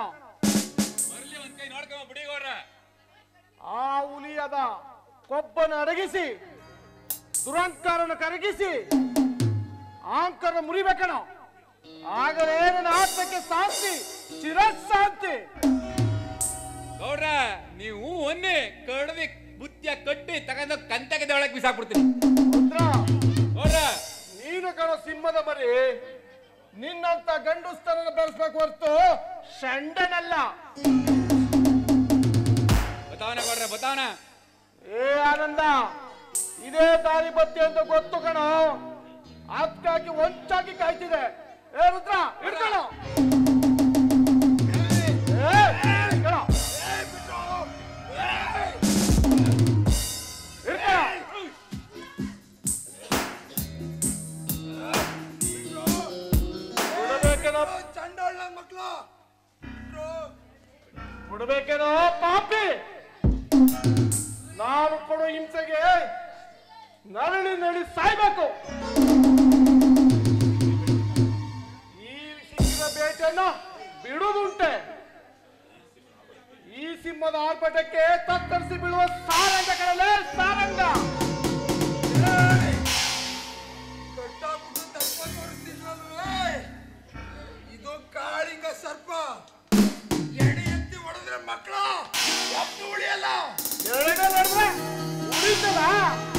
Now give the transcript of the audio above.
ಬರ್ಲಿ ಒಂದ್ ಕೈ ನೋಡ್ಕೊಂಬ ಬಿಡಿಗೋರ ಆ ಹುಲಿಯದ ಕೊಬ್ಬನ ಅಡಗಿಸಿ ದುರಂಕಾರನ ಕರಗಿಸಿ ಆಂಕರ ಮುರಿಬೇಕಣ ಆಗಲೇ ನನ್ನ ಆತ್ಮಕ್ಕೆ ಶಾಂತಿ ಚಿರಶಾಂತಿ ಗೌಡ್ರ ನೀವು ಒನ್ನೆ ಕಡ್ದಿ ಬುತ್ತಿಯ ಕಟ್ಟಿ ತಗೊಂಡು ಕಂತಗದ ಒಳಗೆ ಬಿಸಾಕ್ಬಿಡ್ತೀನಿ ರುದ್ರ ಗೌಡ್ರ ನೀನು ಕಣ ಸಿಂಹದ ಮರಿ ನಿನ್ನಂತ ಗಂಡುಸ್ತನ ಬೆಳೆಸ್ಬೇಕು ಹೊರತು ಷಂಡನಲ್ಲ ಬತಾವನ ಗೌಡ್ರ ಬತಾವನ ಏ ಆನಂದ ಇದೇ ದಾರಿ ಬತ್ತಿ ಅಂತ ಗೊತ್ತು ಕಣೋ ಅದಕ್ಕಾಗಿ ಒಂಚಾಗಿ ಕಾಯ್ತಿದೆ ಏ ರುದ್ರ ಹಿಡ್ಕೊಳ್ಳೋ ಏ, ಹಿಡ್ಕೊಳ್ಳೋ. ಹಿಡ್ಕೊಳ್ಳೋ. ಬಿಡಬೇಕೇನೋ ಚಂಡೋಳ ಮಕ್ಕಳು ಬಿಡಬೇಕೇನೋ ಪಾಪಿ ನಾನು ಕೊಡೋ ಹಿಂಸೆಗೆ ನರಳಿ ನಡಿ ಸಾಯ್ಬೇಕು ಈ ಸಿಕ್ಕಿದ ಬೇಟೆಯನ್ನು ಬಿಡುವುದುಂಟೆ ಈ ಸಿಂಹದ ಆರ್ಭಟಕ್ಕೆ ತತ್ತರಿಸಿ ಬೀಳುವ ಸಾರಂಗ ಕಡಲೆ ಸಾರಂಗ ಕಟ್ಟಾಕ್ಬಿಟ್ಟು ದರ್ಪ ತೋರಿಸ್ತಿದ್ರಲ್ವೇ ಇದು ಕಾಳಿಂಗ ಸರ್ಪ ಎಣೆ ಎತ್ತಿ ಹೊಡೆದ್ರೆ ಮಕ್ಕಳು ಒಪ್ಪು ಉಳಿಯಲ್ಲ ಎಳೆಗೆ ನಡೆದ್ರೆ ಉಳಿತದ